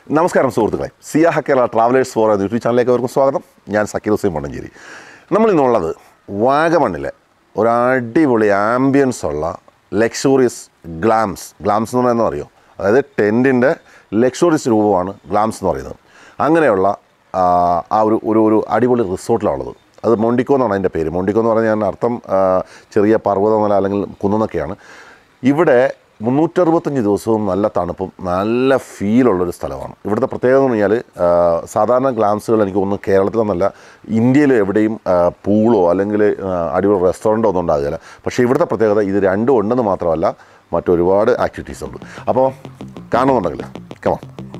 നമസ്കാരം സുഹൃത്തുക്കളെ സിയാഹ കേരള ട്രാവലേഴ്സ് ഫോർ എന്ന യൂട്യൂബ് ചാനലിലേക്ക് അവർക്കും സ്വാഗതം ഞാൻ സക്കീർ ഹുസൈൻ മണ്ണഞ്ചേരി നമ്മളിന്നുള്ളത് വാഗമണ്ണിലെ ഒരു അടിപൊളി ആംബിയൻസ് ഉള്ള ലക്ഷൂറിയസ് ഗ്ലാംസ് ഗ്ലാംസ് എന്ന് പറയുന്നത് അറിയോ അതായത് ടെൻറ്റിൻ്റെ ലക്ഷൂറിയസ് രൂപമാണ് ഗ്ലാംസ് എന്ന് പറയുന്നത് അങ്ങനെയുള്ള ആ, ആ ഒരു ഒരു ഒരു അടിപൊളി റിസോർട്ടിലാണുള്ളത് അത് മൊണ്ടിക്കോ എന്നാണ് അതിൻ്റെ പേര് മൊണ്ടിക്കോ എന്ന് പറഞ്ഞാൽ ഞാൻ അർത്ഥം ആ, ചെറിയ പർവ്വതമല അല്ലെങ്കിൽ കുന്നൊക്കെയാണ് ഇവിടെ മുന്നൂറ്ററുപത്തഞ്ച് ദിവസവും നല്ല തണുപ്പും നല്ല ഫീലുള്ളൊരു സ്ഥലമാണ് ഇവിടുത്തെ പ്രത്യേകത എന്ന് പറഞ്ഞാൽ ആ, സാധാരണ ഗ്ലാംസുകൾ എനിക്ക് തോന്നുന്നു കേരളത്തിലെന്നല്ല ഇന്ത്യയിൽ എവിടെയും ആ, പൂളോ അല്ലെങ്കിൽ ആ, അടിപൊളി റെസ്റ്റോറൻറ്റോ ഒന്നും ഉണ്ടാകില്ല പക്ഷേ ഇവിടുത്തെ പ്രത്യേകത ഇത് രണ്ടും ഉണ്ടെന്ന് മാത്രമല്ല മറ്റൊരുപാട് ആക്ടിവിറ്റീസ് ഉണ്ട് അപ്പോൾ കാണുന്നുണ്ടെങ്കിൽ കമോ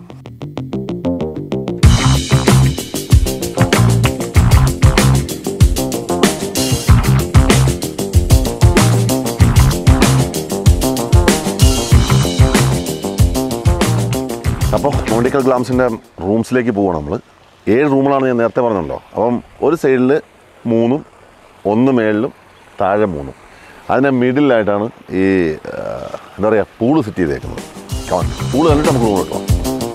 അപ്പോൾ മോണ്ടിക്കൽ ഗ്ലാംസിൻ്റെ റൂംസിലേക്ക് പോവുകയാണ് നമ്മൾ ഏഴ് റൂമുകളാണ് ഞാൻ നേരത്തെ പറഞ്ഞല്ലോ അപ്പം ഒരു സൈഡിൽ മൂന്നും ഒന്ന് മേളിലും താഴെ മൂന്നും അതിൻ്റെ മിഡിലായിട്ടാണ് ഈ ആ, എന്താ പറയുക പൂള് സെറ്റ് ചെയ്തേക്കുന്നത് കമാൻ പൂള് കണ്ടിട്ട് നമുക്ക് റൂം കിട്ടും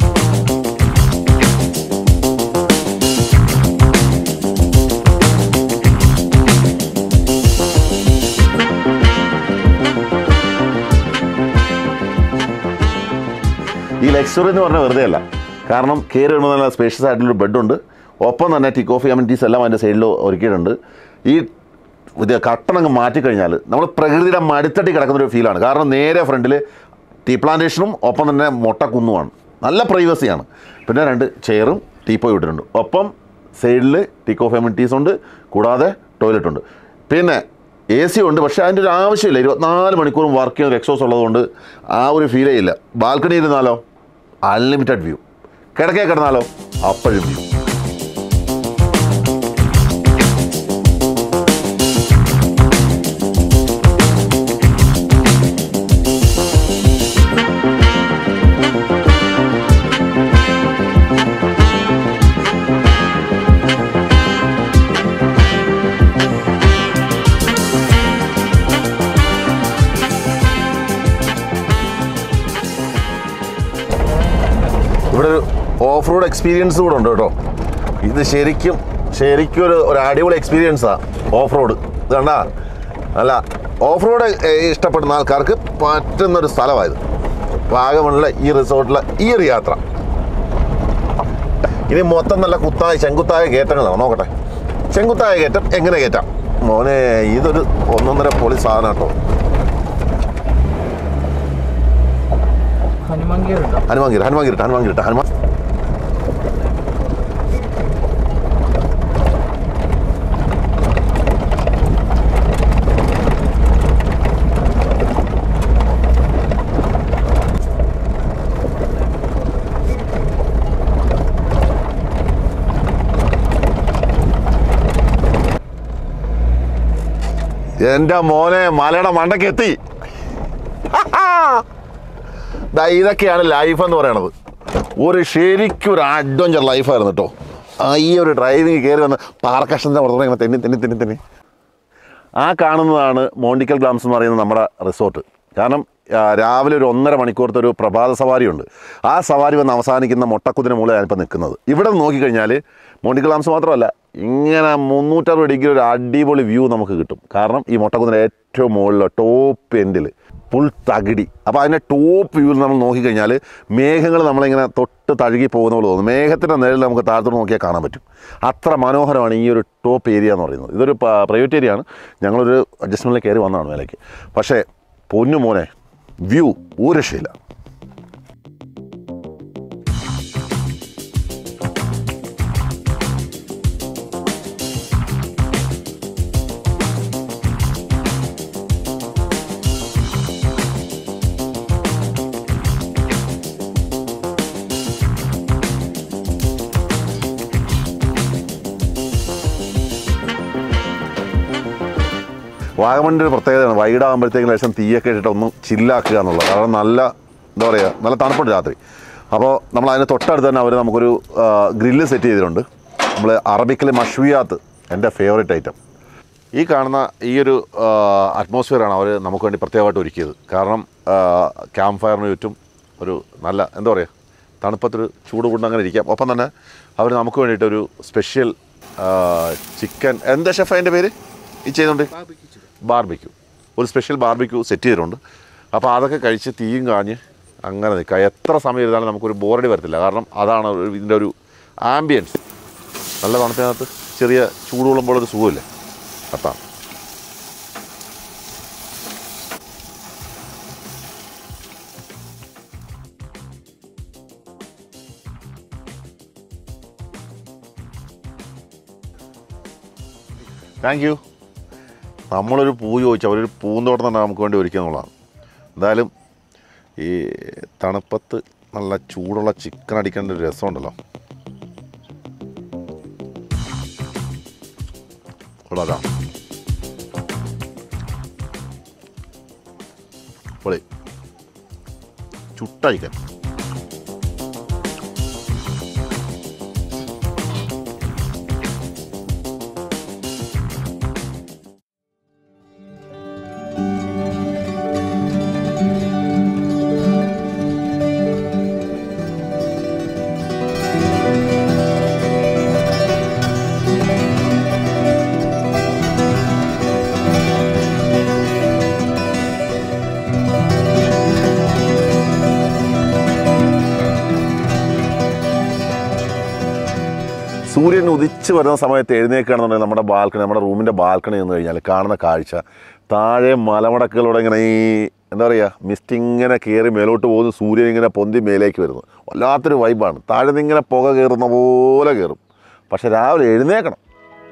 ഈ ലക്ഷറി എന്ന് പറഞ്ഞാൽ വെറുതെ അല്ല കാരണം കയറി വരുമ്പോൾ നല്ല സ്പേഷ്യസ് ആയിട്ടുള്ളൊരു ബെഡുണ്ട് ഒപ്പം തന്നെ ടി കോഫി അമിനിറ്റീസ് എല്ലാം അതിൻ്റെ സൈഡിൽ ഒരുക്കിയിട്ടുണ്ട് ഈ ഇത് കട്ടണങ്ങ് മാറ്റിക്കഴിഞ്ഞാൽ നമ്മൾ പ്രകൃതിയുടെ മടിത്തട്ടി കിടക്കുന്ന ഒരു ഫീലാണ് കാരണം നേരെ ഫ്രണ്ടിൽ ടീ പ്ലാന്റേഷനും ഒപ്പം തന്നെ മൊട്ടക്കുന്നുമാണ് നല്ല പ്രൈവസിയാണ് പിന്നെ രണ്ട് ചെയറും ടീപ്പോയി ഇട്ടിട്ടുണ്ട് ഒപ്പം സൈഡിൽ ടീ കോഫി അമിനിറ്റീസ് ഉണ്ട് കൂടാതെ ടോയ്ലറ്റ് ഉണ്ട് പിന്നെ എ സി ഉണ്ട് പക്ഷേ അതിൻ്റെ ഒരു ആവശ്യമില്ല ഇരുപത്തിനാല് മണിക്കൂറും വർക്ക് ചെയ്യുന്ന ഒരു എക്സോസ് ഉള്ളതുകൊണ്ട് ആ ഒരു ഫീലേ ഇല്ല ബാൽക്കണി ഇരുന്നാലോ അൺലിമിറ്റഡ് വ്യൂ കിടക്കേ കിടന്നാലോ അപ്പോഴും വ്യൂ ഇവിടെ ഒരു ഓഫ് റോഡ് എക്സ്പീരിയൻസ് കൂടെ ഉണ്ട് കേട്ടോ ഇത് ശരിക്കും ശരിക്കും ഒരു ഒരു അടിപൊളി എക്സ്പീരിയൻസാണ് ഓഫ് റോഡ് ഇത് കണ്ടാ അല്ല ഓഫ് റോഡ് ഇഷ്ടപ്പെടുന്ന ആൾക്കാർക്ക് പറ്റുന്നൊരു സ്ഥലമായത് വാഗമണിലെ ഈ റിസോർട്ടിലെ ഈ ഒരു യാത്ര ഇനി മൊത്തം നല്ല കുത്തായ ചെങ്കുത്തായ കയറ്റങ്ങളാണ് നോക്കട്ടെ ചെങ്കുത്തായ കയറ്റം എങ്ങനെ കയറ്റാം മോനെ ഇതൊരു ഒന്നൊന്നര പൊളി സാധനം കേട്ടോ ഹനുമാൻ ഗിയർ ഉണ്ടോ ഹനുമാൻ ഗിരി ഹനുമാൻ ഗിരിട്ട് ഹനുമാൻ ഗിരിട്ട് ഹനുമാൻ എന്റെ മോനെ മലയുടെ മണ്ടയ്ക്ക് എത്തി ദാ ഇതൊക്കെയാണ് ലൈഫ് എന്ന് പറയണത് ഒരു ശരിക്കും ഒരു അഡ്വഞ്ചർ ലൈഫായിരുന്നു കേട്ടോ ആ ഈ ഒരു ഡ്രൈവിംഗ് കയറി വന്ന് പാറക്കഷൻ്റെ പുറത്തുനിന്ന് ഇങ്ങനെ തെന്നി തെന്നി തെന്നി തെന്നി ആ കാണുന്നതാണ് മോണ്ടിക്കൽ ഗ്ലാംസ് എന്ന് പറയുന്ന നമ്മുടെ റിസോർട്ട് കാരണം ആ, രാവിലെ ഒരു ഒന്നര മണിക്കൂറത്തെ ഒരു പ്രഭാത സവാരിയുണ്ട് ആ സവാരി വന്ന് അവസാനിക്കുന്ന മൊട്ടക്കുതിന് മുകളിൽ ഞാനിപ്പോൾ നിൽക്കുന്നത് ഇവിടെ നിന്ന് നോക്കിക്കഴിഞ്ഞാൽ മോണ്ടിക്കൽ ഗ്ലാംസ് മാത്രമല്ല ഇങ്ങനെ മുന്നൂറ്ററുപത് ഡിഗ്രി ഒരു അടിപൊളി വ്യൂ നമുക്ക് കിട്ടും കാരണം ഈ മൊട്ടക്കുതിൻ്റെ ഏറ്റവും മുകളിൽ ടോപ്പ് എൻഡിൽ ഫുൾ തകിടി അപ്പോൾ അതിൻ്റെ ടോപ്പ് വ്യൂവിൽ നമ്മൾ നോക്കിക്കഴിഞ്ഞാൽ മേഘങ്ങൾ നമ്മളിങ്ങനെ തൊട്ട് തഴുകി പോകുന്ന പോലെ തോന്നും മേഘത്തിൻ്റെ നിഴലിൽ നമുക്ക് താഴത്തോട്ട് നോക്കിയാൽ കാണാൻ പറ്റും അത്ര മനോഹരമാണ് ഈ ഒരു ടോപ്പ് ഏരിയ എന്ന് പറയുന്നത് ഇതൊരു പ്രൈവറ്റ് ഏരിയ ആണ് ഞങ്ങളൊരു അഡ്ജസ്റ്റ്മെൻറ്റിൽ കയറി വന്നതാണ് മേലേക്ക് പക്ഷേ പൊന്നു മോനെ വ്യൂ ഒരു രക്ഷയില്ല വാഗമണിൻ്റെ ഒരു പ്രത്യേകതയാണ് വൈകിടാകുമ്പോഴത്തേക്കും ലേശം തീയൊക്കെ ഇട്ടിട്ട് ഒന്ന് ചില്ലാക്കുക എന്നുള്ളത് കാരണം നല്ല എന്താ പറയുക നല്ല തണുപ്പുണ്ട് രാത്രി അപ്പോൾ നമ്മൾ അതിന് തൊട്ടടുത്ത് തന്നെ അവർ നമുക്കൊരു ഗ്രില്ല് സെറ്റ് ചെയ്തിട്ടുണ്ട് നമ്മൾ അറബിക്കിലെ മഷ്വിയാത്ത് എൻ്റെ ഫേവറേറ്റ് ഐറ്റം ഈ കാണുന്ന ഈ ഒരു അറ്റ്മോസ്ഫിയറാണ് അവർ നമുക്ക് വേണ്ടി പ്രത്യേകമായിട്ട് ഒരുക്കിയത് കാരണം ക്യാമ്പ് ഫയറിന് ചുറ്റും ഒരു നല്ല എന്താ പറയുക തണുപ്പത്തൊരു ചൂട് കൊണ്ട് അങ്ങനെ ഇരിക്കാം ഒപ്പം തന്നെ അവർ നമുക്ക് വേണ്ടിയിട്ടൊരു സ്പെഷ്യൽ ചിക്കൻ എന്താ ഷെഫ് അതിൻ്റെ പേര് ഈ ചെയ്യുന്നുണ്ട് ബാർബിക്യൂ ഒരു സ്പെഷ്യൽ ബാർബിക്യൂ സെറ്റ് ചെയ്തിട്ടുണ്ട് അപ്പോൾ അതൊക്കെ കഴിച്ച് തീയും കാഞ്ഞ് അങ്ങനെ നിൽക്കുക എത്ര സമയം ഇരുന്നാലും നമുക്കൊരു ബോറടി വരത്തില്ല കാരണം അതാണ് ഒരു- ഇതിൻ്റെ ഒരു ആംബിയൻസ് നല്ല തണുപ്പിനകത്ത് ചെറിയ ചൂടുകൊള്ളുമ്പോൾ ഒരു സുഖമില്ലേ അതാണ് താങ്ക് യു നമ്മളൊരു പൂ ചോദിച്ചു അവരൊരു പൂന്തോട്ടം തന്നെ നമുക്ക് വേണ്ടി ഒരുക്കുക എന്നുള്ളതാണ് എന്തായാലും ഈ തണുപ്പത്ത് നല്ല ചൂടുള്ള ചിക്കൻ അടിക്കേണ്ട ഒരു രസമുണ്ടല്ലോ കൊള്ളാം പൊളി ചുട്ട ചിക്കൻ സൂര്യൻ ഉദിച്ച് വരുന്ന സമയത്ത് എഴുന്നേക്കുകയാണെന്നുണ്ടെങ്കിൽ നമ്മുടെ ബാൽക്കണി നമ്മുടെ റൂമിൻ്റെ ബാൽക്കണി എന്ന് കഴിഞ്ഞാൽ കാണുന്ന കാഴ്ച താഴെ മലമടക്കുകളിലൂടെ ഇങ്ങനെ ഈ എന്താ പറയുക മിസ്റ്റ് ഇങ്ങനെ കയറി മേലോട്ട് പോകുന്നു സൂര്യൻ ഇങ്ങനെ പൊന്തി മേലേക്ക് വരുന്നു വല്ലാത്തൊരു വൈബാണ് താഴെ നിന്ന് ഇങ്ങനെ പുക കയറുന്ന പോലെ കയറും പക്ഷെ രാവിലെ എഴുന്നേക്കണം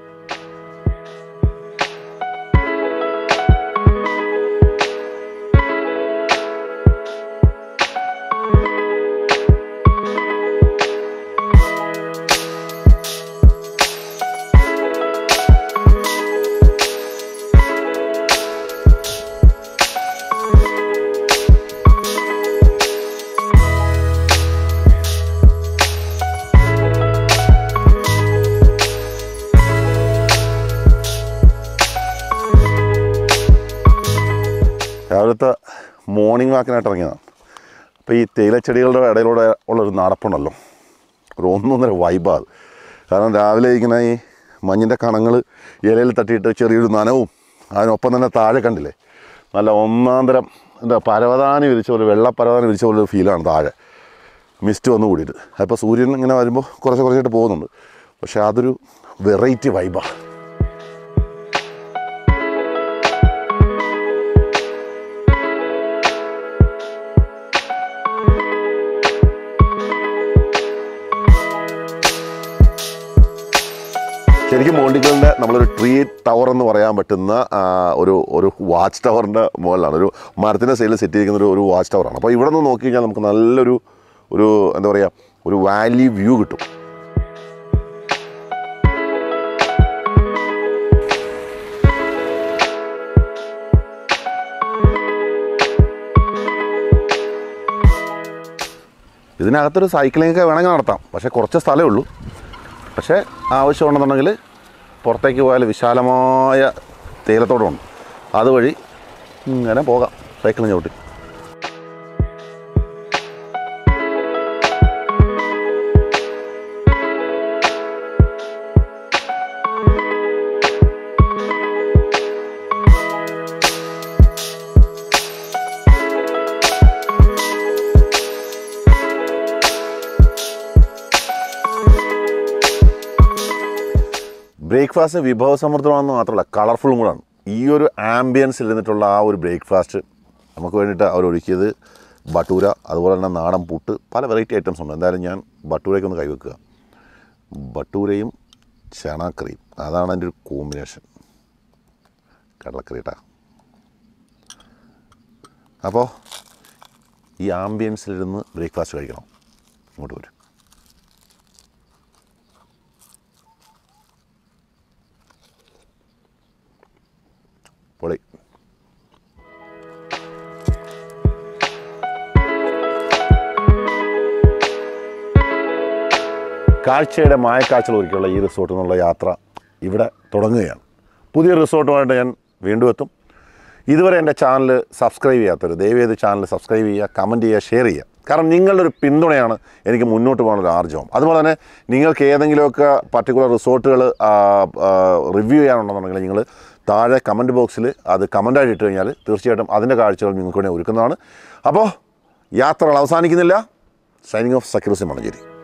രാവിലത്തെ മോർണിംഗ് വാക്കിനായിട്ട് ഇറങ്ങിയതാണ് അപ്പോൾ ഈ തേയിലച്ചെടികളുടെ ഇടയിലൂടെ ഉള്ളൊരു നടപ്പുണ്ടല്ലോ ഒരു ഒന്നൊന്നര വൈബാണ് കാരണം രാവിലെ ഇങ്ങനെ ഈ മഞ്ഞിൻ്റെ കണങ്ങൾ ഇലയിൽ തട്ടിയിട്ട് ചെറിയൊരു നനവും അതിനൊപ്പം തന്നെ താഴെ കണ്ടില്ലേ നല്ല ഒന്നാന്തരം എന്താ പരവതാനി വിരിച്ച പോലെ വെള്ള പരവതാനി വിരിച്ച പോലെ ഒരു ഫീലാണ് താഴെ മിസ്റ്റ് വന്ന് കൂടിയിട്ട് അപ്പോൾ സൂര്യൻ ഇങ്ങനെ വരുമ്പോൾ കുറച്ച് കുറച്ചായിട്ട് പോകുന്നുണ്ട് പക്ഷേ അതൊരു വെറൈറ്റി വൈബാണ് ശരിക്കും മോണ്ടിക്കലിൻ്റെ നമ്മളൊരു ട്രീ ടവർ എന്ന് പറയാൻ പറ്റുന്ന ആ, ഒരു ഒരു വാച്ച് ടവറിൻ്റെ മുകളിലാണ് ഒരു മരത്തിൻ്റെ സൈഡിൽ സെറ്റ് ചെയ്തിരിക്കുന്ന ഒരു ഒരു വാച്ച് ടവറാണ് അപ്പോൾ ഇവിടെ നിന്ന് നോക്കി കഴിഞ്ഞാൽ നമുക്ക് നല്ലൊരു ഒരു എന്താ പറയുക ഒരു വാലി വ്യൂ കിട്ടും ഇതിനകത്തൊരു സൈക്ലിംഗ് ഒക്കെ വേണമെങ്കിൽ നടത്താം പക്ഷേ കുറച്ച് സ്ഥലമേ ഉള്ളൂ പക്ഷേ ആവശ്യമുണ്ടെന്നുണ്ടെങ്കിൽ പുറത്തേക്ക് പോയാൽ വിശാലമായ തേയിലത്തോട്ടമുണ്ട് അതുവഴി ഇങ്ങനെ പോകാം സൈക്കിളിന് ചവിട്ടി ബ്രേക്ക്ഫാസ്റ്റ് വിഭവസമൃദ്ധമാണെന്ന് മാത്രമല്ല കളർഫുള്ളും കൂടാണ് ഈ ഒരു ആംബിയൻസിൽ ഇരുന്നിട്ടുള്ള ആ ഒരു ബ്രേക്ക്ഫാസ്റ്റ് നമുക്ക് വേണ്ടിയിട്ട് അവർ ഒരുക്കിയത് ബട്ടൂര അതുപോലെ തന്നെ നാടൻ പുട്ട് പല വെറൈറ്റി ഐറ്റംസ് ഉണ്ട് എന്തായാലും ഞാൻ ബട്ടൂരയ്ക്ക് ഒന്ന് കൈവെക്കുക ബട്ടൂരയും ചണക്കറിയും അതാണ് എൻ്റെ ഒരു കോമ്പിനേഷൻ കടലക്കറി കേട്ടാ അപ്പോൾ ഈ ആംബിയൻസിലിരുന്ന് ബ്രേക്ക്ഫാസ്റ്റ് കഴിക്കണം ഇങ്ങോട്ട് വരും പൊളി കാഴ്ചയുടെ മായക്കാഴ്ചകൾ ഒരുക്കിയുള്ള ഈ റിസോർട്ടിൽ നിന്നുള്ള യാത്ര ഇവിടെ തുടങ്ങുകയാണ് പുതിയ റിസോർട്ടുമായിട്ട് ഞാൻ വീണ്ടും എത്തും ഇതുവരെ എൻ്റെ ചാനൽ സബ്സ്ക്രൈബ് ചെയ്യാത്തവർ ദയവേത് ചാനൽ സബ്സ്ക്രൈബ് ചെയ്യുക കമൻറ്റ് ചെയ്യുക ഷെയർ ചെയ്യുക കാരണം നിങ്ങളുടെ ഒരു പിന്തുണയാണ് എനിക്ക് മുന്നോട്ട് പോകാനൊരു ആർജവം അതുപോലെ തന്നെ നിങ്ങൾക്ക് ഏതെങ്കിലുമൊക്കെ പർട്ടിക്കുലർ റിസോർട്ടുകൾ റിവ്യൂ ചെയ്യാനുണ്ടെന്നുണ്ടെങ്കിൽ നിങ്ങൾ താഴെ കമൻറ്റ് ബോക്സിൽ അത് കമൻറ്റായിട്ട് ഇട്ട് കഴിഞ്ഞാൽ തീർച്ചയായിട്ടും അതിൻ്റെ കാഴ്ചകൾ നിങ്ങൾക്ക് വേണ്ടി ഒരുക്കുന്നതാണ് അപ്പോൾ യാത്രകൾ അവസാനിക്കുന്നില്ല സൈനിങ് ഓഫ് സക്കീർ ഹുസൈൻ മണഞ്ചേരി